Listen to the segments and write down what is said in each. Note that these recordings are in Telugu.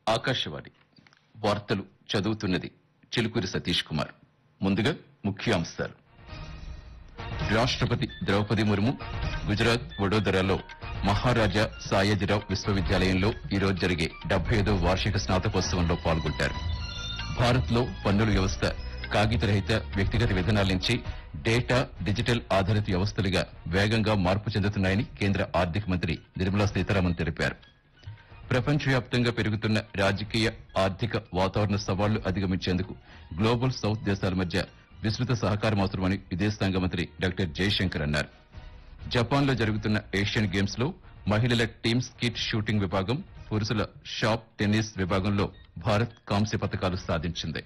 ఆకాశవాణి వార్తలు చదువుతున్నది చిలుకూరి సతీష్ కుమార్ ముందుగా ముఖ్యాంశాలు రాష్ట్రపతి ద్రౌపది ముర్ము గుజరాత్ వడోదరాలో మహారాజా సాయాజీరావు విశ్వవిద్యాలయంలో ఈరోజు జరిగే డెబ్బై ఐదో వార్షిక స్నాతకోత్సవంలో పాల్గొంటారు భారత్లో పన్నుల వ్యవస్థ కాగితరహిత వ్యక్తిగత విధానాల నుంచి డేటా డిజిటల్ ఆధారిత వ్యవస్థలుగా వేగంగా మార్పు చెందుతున్నాయని కేంద్ర ఆర్థిక మంత్రి నిర్మలా సీతారామన్ తెలిపారు ప్రపంచవ్యాప్తంగా పెరుగుతున్న రాజకీయ ఆర్థిక వాతావరణ సవాళ్లు అధిగమించేందుకు గ్లోబల్ సౌత్ దేశాల మధ్య విస్తృత సహకారం అవసరమని విదేశాంగ మంత్రి డాక్టర్ జయశంకర్ అన్నారు జపాన్లో జరుగుతున్న ఏషియన్ గేమ్స్ లో మహిళల టీమ్ స్కిట్ షూటింగ్ విభాగం పురుషుల షాప్ టెన్నిస్ విభాగంలో భారత్ కాంస్య పథకాలు సాధించింది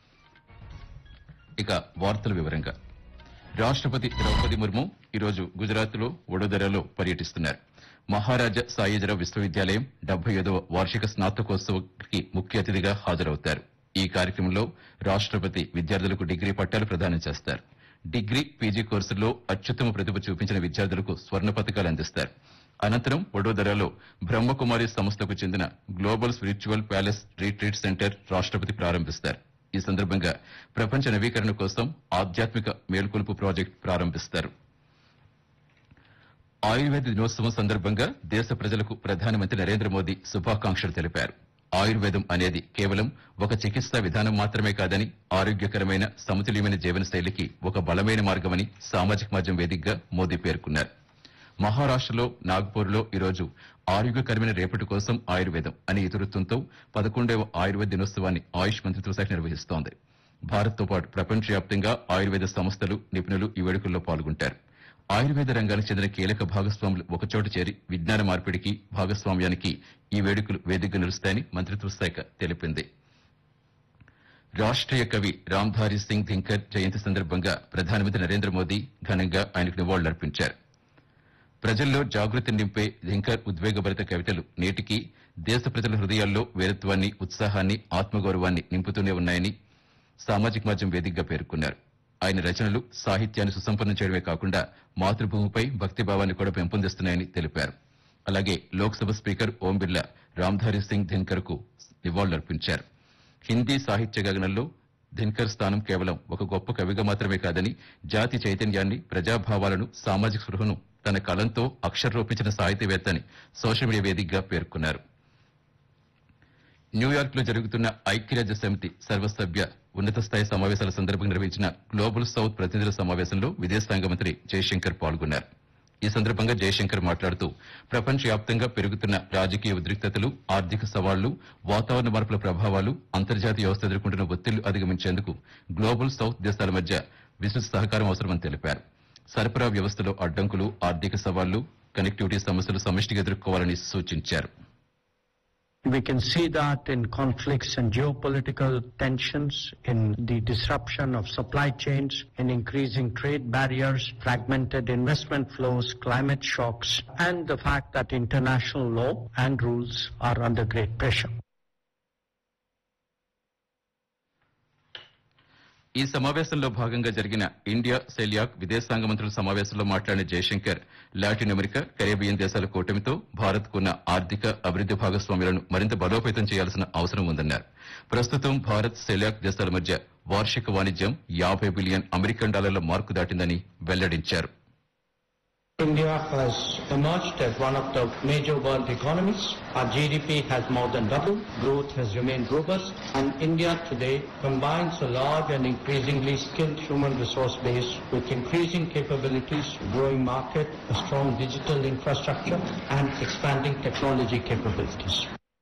ఇక వార్తల వివరంగా రాష్ట్రపతి ద్రౌపది ముర్ము ఈరోజు గుజరాత్ లో వడోదరాలో పర్యటిస్తున్నారు మహారాజా సాయిజరావు విశ్వవిద్యాలయం డెబ్బై ఐదవ వార్షిక స్నాతకోత్సవానికి ముఖ్య అతిథిగా హాజరవుతారు ఈ కార్యక్రమంలో రాష్ట్రపతి విద్యార్థులకు డిగ్రీ పట్టాలు ప్రదానం చేస్తారు డిగ్రీ పీజీ కోర్సుల్లో అత్యుత్తమ ప్రతిభ చూపించిన విద్యార్థులకు స్వర్ణ పథకాలు అందిస్తారు అనంతరం వడోదరాలో బ్రహ్మకుమారి సంస్థకు చెందిన global spiritual palace retreat centre రాష్ట్రపతి ప్రారంభిస్తారు ఈ సందర్భంగా ప్రపంచ నవీకరణ కోసం ఆధ్యాత్మిక మేల్కొలుపు ప్రాజెక్టు ప్రారంభిస్తారు ఆయుర్వేద దినోత్సవం సందర్భంగా దేశ ప్రజలకు ప్రధానమంత్రి నరేంద్ర మోదీ శుభాకాంక్షలు తెలిపారు ఆయుర్వేదం అనేది కేవలం ఒక చికిత్సా విధానం మాత్రమే కాదని ఆరోగ్యకరమైన సమతుల్యమైన జీవనశైలికి ఒక బలమైన మార్గమని సామాజిక మాధ్యమం వేదికగా మోదీ పేర్కొన్నారు మహారాష్టలో నాగ్పూర్లో ఈరోజు ఆరోగ్యకరమైన రేపటి కోసం ఆయుర్వేదం అనే ఇతివృత్తంతో పదకొండవ ఆయుర్వేద దినోత్సవాన్ని ఆయుష్ మంత్రిత్వ శాఖ నిర్వహిస్తోంది భారత్తో పాటు ప్రపంచవ్యాప్తంగా ఆయుర్వేద సంస్థలు నిపుణులు ఈ వేడుకల్లో పాల్గొంటారు ఆయుర్వేద రంగానికి చెందిన కీలక భాగస్వాములు ఒకచోట చేరి విజ్ఞాన మార్పిడికి భాగస్వామ్యానికి ఈ వేడుకలు వేదికగా నిలుస్తాయని మంత్రిత్వ శాఖ తెలిపింది రాష్ట్రీయ కవి రామ్ధారి సింగ్ ధింకర్ జయంతి సందర్భంగా ప్రధానమంత్రి నరేంద్ర మోదీ ఘనంగా ఆయనకు నివాళులర్పించారు ప్రజల్లో జాగృతి నింపే ధింకర్ ఉద్వేగభరిత కవితలు నేటికి దేశ ప్రజల హృదయాల్లో వీరత్వాన్ని ఉత్సాహాన్ని ఆత్మగౌరవాన్ని నింపుతూనే ఉన్నాయని సామాజిక మాధ్యమం వేదికగా పేర్కొన్నారు ఆయన రచనలు సాహిత్యాన్ని సుసంపన్నం చేయడమే కాకుండా మాతృభూమిపై భక్తిభావాన్ని కూడా పెంపొందిస్తున్నాయని తెలిపారు అలాగే లోక్సభ స్పీకర్ ఓం బిర్లా రామ్ధారి సింగ్ ధిన్కర్ కు నివాళులర్పించారు హిందీ సాహిత్య గగనంలో ధిన్కర్ స్థానం కేవలం ఒక గొప్ప కవిగా మాత్రమే కాదని జాతి చైతన్యాన్ని ప్రజాభావాలను సామాజిక స్పృహను తన కలంతో అక్షరరూపించిన సాహితీవేత్త అని సోషల్ మీడియా వేదికగా పేర్కొన్నారు న్యూయార్క్ లో జరుగుతున్న ఐక్యరాజ్య సమితి సర్వసభ్య ఉన్నత స్థాయి సమావేశాల సందర్భంగా నిర్వహించిన గ్లోబల్ సౌత్ ప్రతినిధుల సమావేశంలో విదేశాంగ మంత్రి జయశంకర్ పాల్గొన్నారు ఈ సందర్భంగా జయశంకర్ మాట్లాడుతూ ప్రపంచవ్యాప్తంగా పెరుగుతున్న రాజకీయ ఉద్రిక్తతలు ఆర్థిక సవాళ్లు వాతావరణ మార్పుల ప్రభావాలు అంతర్జాతీయ వ్యవస్థ ఎదుర్కొంటున్న ఒత్తిళ్లు అధిగమించేందుకు గ్లోబల్ సౌత్ దేశాల మధ్య విస్తృత సహకారం అవసరమని తెలిపారు సరఫరా వ్యవస్థలో అడ్డంకులు ఆర్థిక సవాళ్లు కనెక్టివిటీ సమస్యలు సమిష్టిగా ఎదుర్కోవాలని సూచించారు We can see that in conflicts and geopolitical tensions, in the disruption of supply chains, in increasing trade barriers, fragmented investment flows, climate shocks, and the fact that international law and rules are under great pressure. ఈ సమావేశంలో భాగంగా జరిగిన ఇండియా సెలియాక్ విదేశాంగ మంత్రుల సమావేశంలో మాట్లాడిన జయశంకర్ లాటిన్ అమెరికా కరేబియన్ దేశాల కూటమితో భారత్ కున్న ఆర్థిక అభివృద్ది భాగస్వామ్యాలను మరింత బలోపేతం చేయాల్సిన అవసరం ఉందన్నారు ప్రస్తుతం భారత్ సెలియాక్ దేశాల మధ్య వార్షిక వాణిజ్యం యాభై బిలియన్ అమెరికన్ డాలర్ల మార్కు దాటిందని వెల్లడించారు India has emerged as one of the major world economies. Our GDP has more than doubled. Growth has remained robust. And India today combines a large and increasingly skilled human resource base with increasing capabilities, growing market, a strong digital infrastructure, and expanding technology capabilities.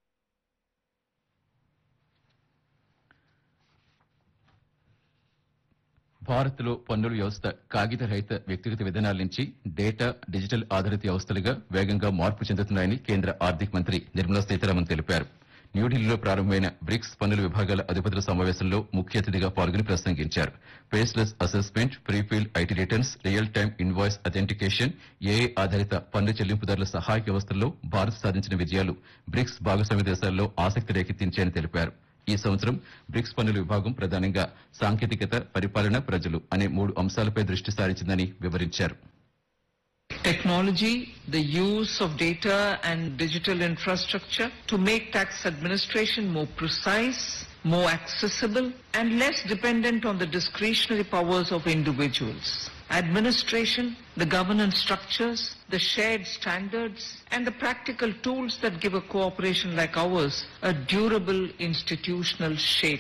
Bharat లో పన్నుల వ్యవస్థ కాగిత రహిత వ్యక్తిగత విధానాల నుంచి డేటా డిజిటల్ ఆధారిత వ్యవస్థలుగా వేగంగా మార్పు చెందుతున్నాయని కేంద్ర ఆర్థిక మంత్రి నిర్మలా సీతారామన్ తెలిపారు న్యూఢిల్లీలో ప్రారంభమైన బ్రిక్స్ పన్నుల విభాగాల అధిపతుల సమావేశంలో ముఖ్య అతిథిగా పాల్గొని ప్రసంగించారు faceless assessment prefill IT returns real time invoice authentication AI ఆధారిత పన్ను చెల్లింపుదారుల సహాయక వ్యవస్థల్లో భారత్ సాధించిన విజయాలు బ్రిక్స్ భాగస్వామ్య దేశాల్లో ఆసక్తి రేకెత్తించాయని తెలిపారు ఈ సంవత్సరం బ్రిక్స్ పన్నుల విభాగం ప్రధానంగా సాంకేతికత పరిపాలన ప్రజలు అనే మూడు అంశాలపై దృష్టి సారించిందని వివరించారు technology, the use of data and digital infrastructure to make tax administration more precise, more accessible, and less dependent on the discretionary powers of individuals. Administration, the governance structures, the shared standards, and the practical tools that give a cooperation like ours a durable institutional shape.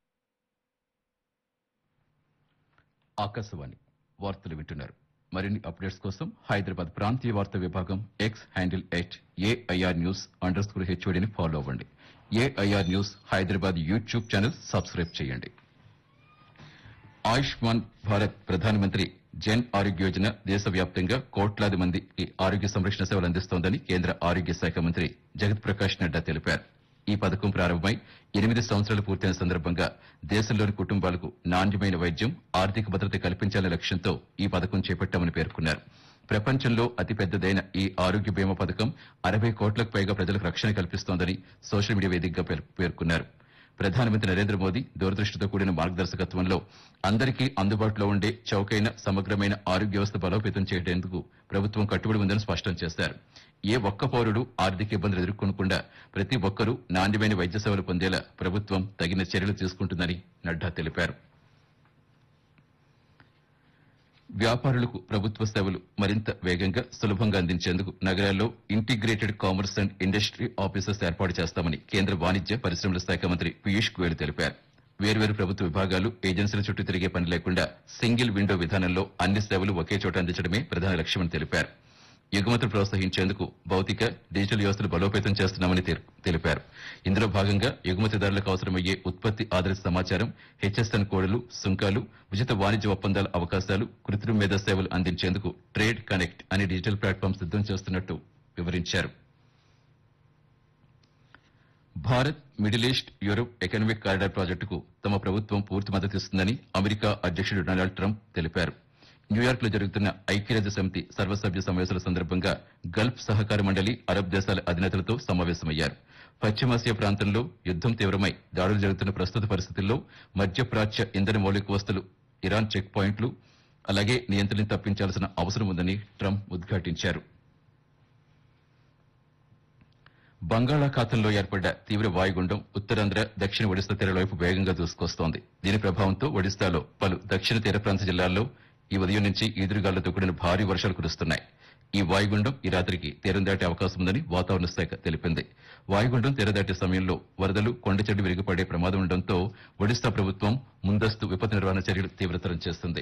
Akashvani వార్తలు వింటున్నారు మరిన్ని అప్డేట్స్ కోసం హైదరాబాద్ ప్రాంతీయ వార్తా విభాగం X handle at AIR news under score హెచ్ఓడిని ఫాలో అవ్వండి AIR news Hyderabad YouTube channel subscribe చేయండి ఆయుష్మాన్ భారత్ ప్రధానమంత్రి జన్ ఆరోగ్య యోజన దేశవ్యాప్తంగా కోట్లాది మందికి ఆరోగ్య సంరక్షణ సేవలు అందిస్తోందని కేంద్ర ఆరోగ్య శాఖ మంత్రి జగత్ ప్రకాష్ నడ్డా తెలిపారు ఈ పథకం ప్రారంభమై ఎనిమిది సంవత్సరాలు పూర్తయిన సందర్భంగా దేశంలోని కుటుంబాలకు నాణ్యమైన వైద్యం ఆర్థిక భద్రత కల్పించాలనే లక్ష్యంతో ఈ పథకం చేపట్టామని పేర్కొన్నారు ప్రపంచంలో అతిపెద్దదైన ఈ ఆరోగ్య బీమా పథకం అరవై కోట్లకు పైగా ప్రజలకు రక్షణ కల్పిస్తోందని సోషల్ మీడియా వేదికగా పేర్- పేర్కొన్నారు ప్రధానమంత్రి నరేంద్ర మోదీ దూరదృష్టితో కూడిన మార్గదర్శకత్వంలో అందరికీ అందుబాటులో ఉండే చౌకైన సమగ్రమైన ఆరోగ్య వ్యవస్థ బలోపేతం చేయడానికి ప్రభుత్వం కట్టుబడి ఉందని స్పష్టం చేశారు ఏ ఒక్క పౌరుడు ఆర్థిక ఇబ్బందులు ఎదుర్కొనకుండా ప్రతి ఒక్కరూ నాణ్యమైన వైద్య సేవలు పొందేలా ప్రభుత్వం తగిన చర్యలు తీసుకుంటుందని నడ్డా తెలిపారు వ్యాపారులకు ప్రభుత్వ సేవలు మరింత వేగంగా సులభంగా అందించేందుకు నగరాల్లో integrated commerce and industry officers ఏర్పాటు చేస్తామని కేంద్ర వాణిజ్య పరిశ్రమల శాఖ మంత్రి పీయూష్ గోయల్ తెలిపారు వేర్వేరు ప్రభుత్వ విభాగాలు ఏజెన్సీల చుట్టూ తిరిగే పని లేకుండా సింగిల్ విండో విధానంలో అన్ని సేవలు ఒకే చోట అందించడమే ప్రధాన లక్ష్యమని తెలిపారు ఎగుమతులు ప్రోత్సహించేందుకు భౌతిక డిజిటల్ వ్యవస్థలు బలోపేతం చేస్తున్నామని తెల్- తెలిపారు ఇందులో భాగంగా ఎగుమతిదారులకు అవసరమయ్యే ఉత్పత్తి ఆధారిత సమాచారం హెచ్ఎస్ఎన్ కోడ్లు సుంకాలు ఉచిత వాణిజ్య ఒప్పందాల అవకాశాలు కృత్రిమ మేధా సేవలు అందించేందుకు ట్రేడ్ కనెక్ట్ అనే డిజిటల్ ప్లాట్ఫామ్ సిద్దం చేస్తున్నట్టు వివరించారు Bharat middle east Europe economic corridor ప్రాజెక్టుకు తమ ప్రభుత్వం పూర్తి మద్దతిస్తుందని అమెరికా అధ్యక్షుడు డొనాల్డ్ ట్రంప్ తెలిపారు న్యూయార్క్ లో జరుగుతున్న ఐక్యరాజ్య సమితి సర్వసభ్య సమావేశాల సందర్భంగా గల్ఫ్ సహకార మండలి అరబ్ దేశాల అధినేతలతో సమావేశమయ్యారు పశ్చిమాసియా ప్రాంతంలో యుద్దం తీవ్రమై దాడులు జరుగుతున్న ప్రస్తుత పరిస్థితుల్లో మధ్యప్రాచ్య ఇంధన మౌలిక వస్తువులు ఇరాన్ చెక్ పాయింట్లు అలాగే నియంత్రణ తప్పించాల్సిన అవసరం ఉందని ట్రంప్ ఉద్ఘాటించారు బంగాళాఖాతంలో ఏర్పడ్డ తీవ్ర వాయుగుండం ఉత్తరాంధ్ర దక్షిణ ఒడిశా తీరాల వైపు వేగంగా దూసుకొస్తోంది దీని ప్రభావంతో ఒడిశాలో పలు దక్షిణ తీర ప్రాంత జిల్లాల్లో ఈ ఉదయం నుంచి ఈదురుగాలులతో కూడిన భారీ వర్షాలు కురుస్తున్నాయి ఈ వాయుగుండం ఈ రాత్రికి తీరం దాటే అవకాశం ఉందని వాతావరణ శాఖ తెలిపింది వాయుగుండం తీరం దాటే సమయంలో వరదలు కొండ చెడ్డు విరిగిపడే ప్రమాదం ఉండడంతో ఒడిశా ప్రభుత్వం ముందస్తు విపత్తు నిర్వహణ చర్యలు తీవ్రతరం చేస్తుంది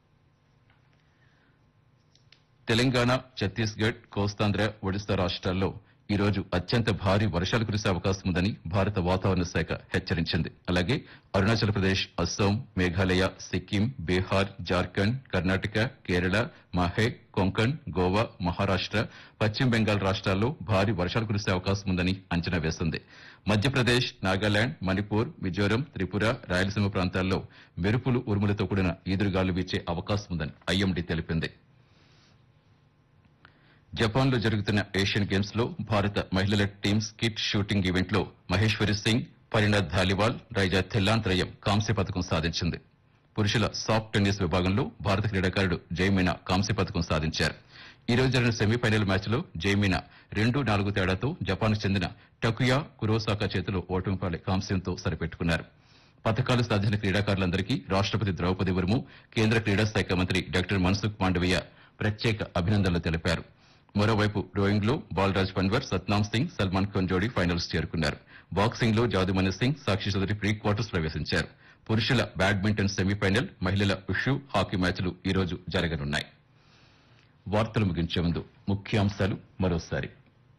తెలంగాణ ఛత్తీస్గఢ్ కోస్తాంధ్ర ఒడిశా రాష్ట్రాల్లో ఈ రోజు అత్యంత భారీ వర్షాలు కురిసే అవకాశం ఉందని భారత వాతావరణ శాఖ హెచ్చరించింది అలాగే అరుణాచల్ ప్రదేశ్ అస్సాం మేఘాలయ సిక్కిం బీహార్ జార్ఖండ్ కర్ణాటక కేరళ మాహే కొంకణ్ గోవా మహారాష్ట్ర పశ్చిమ బెంగాల్ రాష్ట్రాల్లో భారీ వర్షాలు కురిసే అవకాశం ఉందని అంచనా వేసింది మధ్యప్రదేశ్ నాగాలాండ్ మణిపూర్ మిజోరం త్రిపుర రాయలసీమ ప్రాంతాల్లో మెరుపులు ఉరుములతో కూడిన ఈదురుగాలు వీచే అవకాశం ఉందని ఐఎండీ తెలిపింది జపాన్ లో జరుగుతున్న ఏషియన్ గేమ్స్ లో భారత మహిళల టీమ్ స్కిట్ షూటింగ్ ఈవెంట్ లో మహేశ్వరి సింగ్ పరిణాథ్ ధాలివాల్ రైజా థెల్లాన్ త్రయం కాంస్య పథకం సాధించింది పురుషుల సాఫ్ట్ టెన్నిస్ విభాగంలో భారత క్రీడాకారుడు జయమీనా కాంస్య పథకం సాధించారు ఈ రోజు జరిగిన సెమీఫైనల్ మ్యాచ్ లో జయమీనా రెండు నాలుగు తేడాతో జపాన్ కు చెందిన టకుయా కురోసాకా చేతిలో ఓటమి పాలై కాంస్యంతో సరిపెట్టుకున్నారు పథకాలు సాధించిన క్రీడాకారులందరికీ రాష్ట్రపతి ద్రౌపది ముర్ము కేంద్ర క్రీడా శాఖ మంత్రి డాక్టర్ మన్సుఖ్ మాండవీయ ప్రత్యేక అభినందనలు తెలిపారు మరోవైపు రోయింగ్ లో బాలరాజ్ పన్వర్ సత్నామ్ సింగ్ సల్మాన్ ఖాన్ జోడీ ఫైనల్స్ చేరుకున్నారు బాక్సింగ్ లో జాదుమణి సింగ్ సాక్షి చౌదరి ప్రీ క్వార్టర్స్ ప్రవేశించారు పురుషుల బ్యాడ్మింటన్ సెమీఫైనల్ మహిళల ఉషు హాకీ మ్యాచ్లు ఈ రోజు జరగనున్నాయి వార్తలు ముగించే ముందు ముఖ్యాంశాలు మరోసారి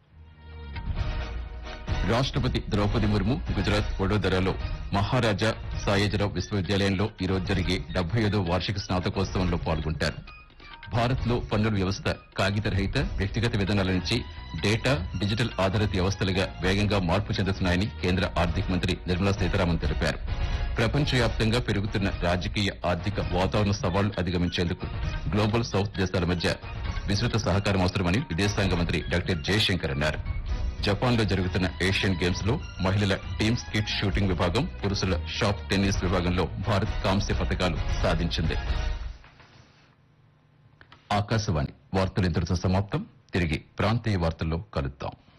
రాష్ట్రపతి ద్రౌపది ముర్ము గుజరాత్ వడోదరాలో మహారాజా సాయేజరావు విశ్వవిద్యాలయంలో ఈ రోజు జరిగే డెబ్బై ఐదో వార్షిక స్నాతకోత్సవంలో పాల్గొంటారు భారత్ లో పన్నుల వ్యవస్థ కాగితరహిత వ్యక్తిగత విధానాల నుంచి డేటా డిజిటల్ ఆధారిత వ్యవస్థలుగా వేగంగా మార్పు చెందుతున్నాయని కేంద్ర ఆర్థిక మంత్రి నిర్మలా సీతారామన్ తెలిపారు ప్రపంచవ్యాప్తంగా పెరుగుతున్న రాజకీయ ఆర్థిక వాతావరణ సవాళ్లు అధిగమించేందుకు గ్లోబల్ సౌత్ దేశాల మధ్య విస్తృత సహకారం అవసరమని విదేశాంగ మంత్రి డాక్టర్ జయశంకర్ అన్నారు జపాన్ లో జరుగుతున్న ఏషియన్ గేమ్స్ లో మహిళల టీమ్ స్కిట్ షూటింగ్ విభాగం పురుషుల షాప్ టెన్నిస్ విభాగంలో భారత్ కాంస్య పథకాలు సాధించింది ఆకాశవాణి వార్తలు ఇంతటితో సమాప్తం తిరిగి ప్రాంతీయ వార్తల్లో కలుద్దాం